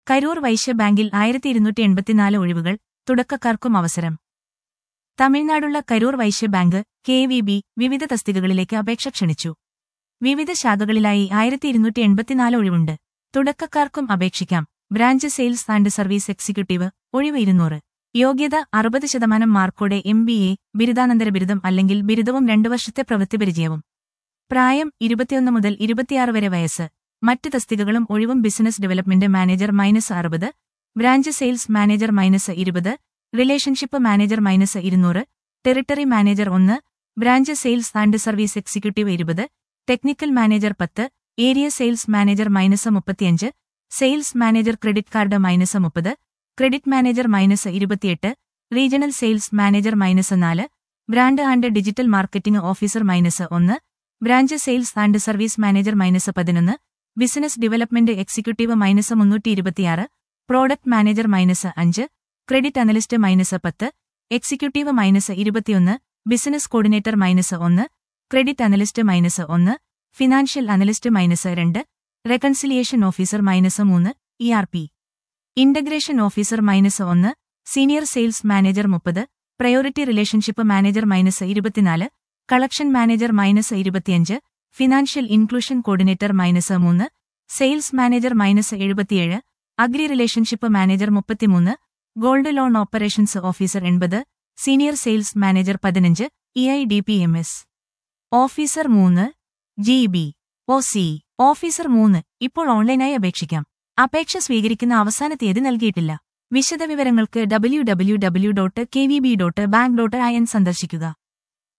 കരൂർ വൈശ്യ ബാങ്കിൽ ആയിരത്തി ഇരുന്നൂറ്റി എൺപത്തിനാല് ഒഴിവുകൾ തുടക്കക്കാർക്കും അവസരം തമിഴ്നാടുള്ള Karur Vysya bank K V B വിവിധ തസ്തികകളിലേക്ക് അപേക്ഷ ക്ഷണിച്ചു വിവിധ ശാഖകളിലായി ആയിരത്തി ഇരുന്നൂറ്റി എൺപത്തിനാല് ഒഴിവുണ്ട് തുടക്കക്കാർക്കും അപേക്ഷിക്കാം branch sales and service executive ഒഴിവ് ഇരുന്നൂറ് യോഗ്യത അറുപത് ശതമാനം മാർക്കോടെ എം ബി എ ബിരുദാനന്തര ബിരുദം അല്ലെങ്കിൽ ബിരുദവും രണ്ടു വർഷത്തെ പ്രവൃത്തിപരിചയവും പ്രായം ഇരുപത്തിയൊന്ന് മുതൽ ഇരുപത്തിയാറ് വരെ വയസ്സ് മറ്റ് തസ്തികകളും ഒഴിവും ബിസിനസ് ഡെവലപ്മെന്റ് മാനേജർ മൈനസ് അറുപത് ബ്രാഞ്ച് സെയിൽസ് മാനേജർ മൈനസ് ഇരുപത് റിലേഷൻഷിപ്പ് മാനേജർ മൈനസ് ഇരുന്നൂറ് ടെറിട്ടറി മാനേജർ ഒന്ന് branch sales and service executive ഇരുപത് ടെക്നിക്കൽ മാനേജർ പത്ത് ഏരിയ സെയിൽസ് മാനേജർ മൈനസ് മുപ്പത്തിയഞ്ച് sales manager credit card minus മുപ്പത് ക്രെഡിറ്റ് മാനേജർ മൈനസ് ഇരുപത്തിയെട്ട് regional sales manager minus നാല് brand and digital marketing officer minus ഒന്ന് branch sales and service manager minus പതിനൊന്ന് business development executive minus മുന്നൂറ്റി ഇരുപത്തിയാറ് product manager minus അഞ്ച് credit analyst minus പത്ത് executive minus ഇരുപത്തിയൊന്ന് business coordinator minus ഒന്ന് credit analyst minus ഒന്ന് ഫിനാൻഷ്യൽ അനലിസ്റ്റ് മൈനസ് രണ്ട് റെക്കൺസിലിയേഷൻ ഓഫീസർ മൈനസ് മൂന്ന് E R P integration officer minus ഒന്ന് സീനിയർ സെയിൽസ് മാനേജർ മുപ്പത് പ്രയോറിറ്റി റിലേഷൻഷിപ്പ് മാനേജർ മൈനസ് ഇരുപത്തിനാല് കളക്ഷൻ മാനേജർ മൈനസ് ഇരുപത്തിയഞ്ച് ഫിനാൻഷ്യൽ ഇൻക്ലൂഷൻ കോർഡിനേറ്റർ മൈനസ് മൂന്ന് sales manager minus എഴുപത്തിയേഴ് agri relationship manager മുപ്പത്തിമൂന്ന് gold loan operations officer എൺപത് senior sales manager പതിനഞ്ച് E I D P M S officer മൂന്ന് G B O C officer മൂന്ന് ഇപ്പോൾ ഓൺലൈനായി അപേക്ഷിക്കാം അപേക്ഷ സ്വീകരിക്കുന്ന അവസാന തീയതി നൽകിയിട്ടില്ല വിശദവിവരങ്ങൾക്ക് W W W dot K V B dot bank dot I N സന്ദർശിക്കുക